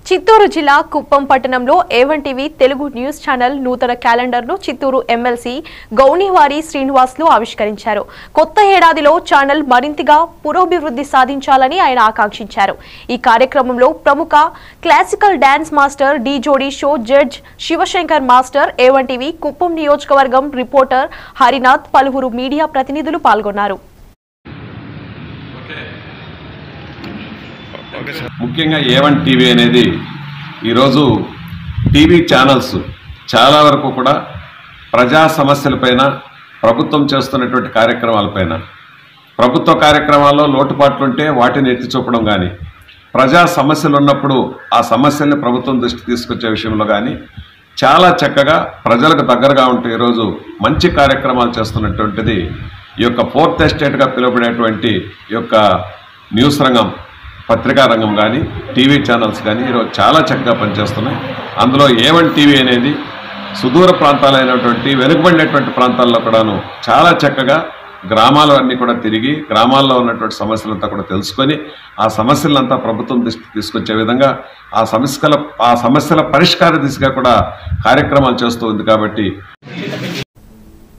చిత్తూరు జిల్లా కుప్పం పట్టణంలో A one TV Telugu news channel నూతన క్యాలెండర్ను చిత్తూరు ఎమ్మెల్సీ గౌనివారి శ్రీనివాస్లు ఆవిష్కరించారు కొత్త ఏడాదిలో ఛానల్ మరింతగా పురోభివృద్ధి సాధించాలని ఆయన ఆకాంక్షించారు ఈ కార్యక్రమంలో ప్రముఖ classical dance master Dhee Jodi show judge Shivashankar master A one TV Kuppam నియోజకవర్గం రిపోర్టర్ హరినాథ్ పలువురు మీడియా ప్రతినిధులు పాల్గొన్నారు ముఖ్యంగా ఏవన్ టీవీ అనేది ఈరోజు టీవీ ఛానల్స్ చాలా వరకు కూడా ప్రజా సమస్యలపైన ప్రభుత్వం చేస్తున్నటువంటి కార్యక్రమాలపైన ప్రభుత్వ కార్యక్రమాల్లో లోటుపాట్లుంటే వాటిని ఎత్తి చూపడం కానీ ప్రజా సమస్యలు ఉన్నప్పుడు ఆ సమస్యల్ని ప్రభుత్వం దృష్టి తీసుకొచ్చే విషయంలో కానీ చాలా చక్కగా ప్రజలకు దగ్గరగా ఉంటూ ఈరోజు మంచి కార్యక్రమాలు చేస్తున్నటువంటిది ఈ యొక్క ఫోర్త్ ఎస్టేట్గా పిలువబడేటువంటి ఈ యొక్క న్యూస్ రంగం పత్రికా రంగం కానీ టీవీ ఛానల్స్ కానీ ఈరోజు చాలా చక్కగా పనిచేస్తున్నాయి అందులో ఏవన్ టీవీ అనేది సుదూర ప్రాంతాలైనటువంటి వెనుకబడినటువంటి ప్రాంతాల్లో కూడాను చాలా చక్కగా గ్రామాలన్నీ కూడా తిరిగి గ్రామాల్లో ఉన్నటువంటి సమస్యలంతా కూడా తెలుసుకొని ఆ సమస్యలంతా ప్రభుత్వం దృష్టికి తీసుకొచ్చే విధంగా ఆ సమస్యల ఆ సమస్యల పరిష్కార దిశగా కూడా కార్యక్రమాలు చేస్తూ ఉంది కాబట్టి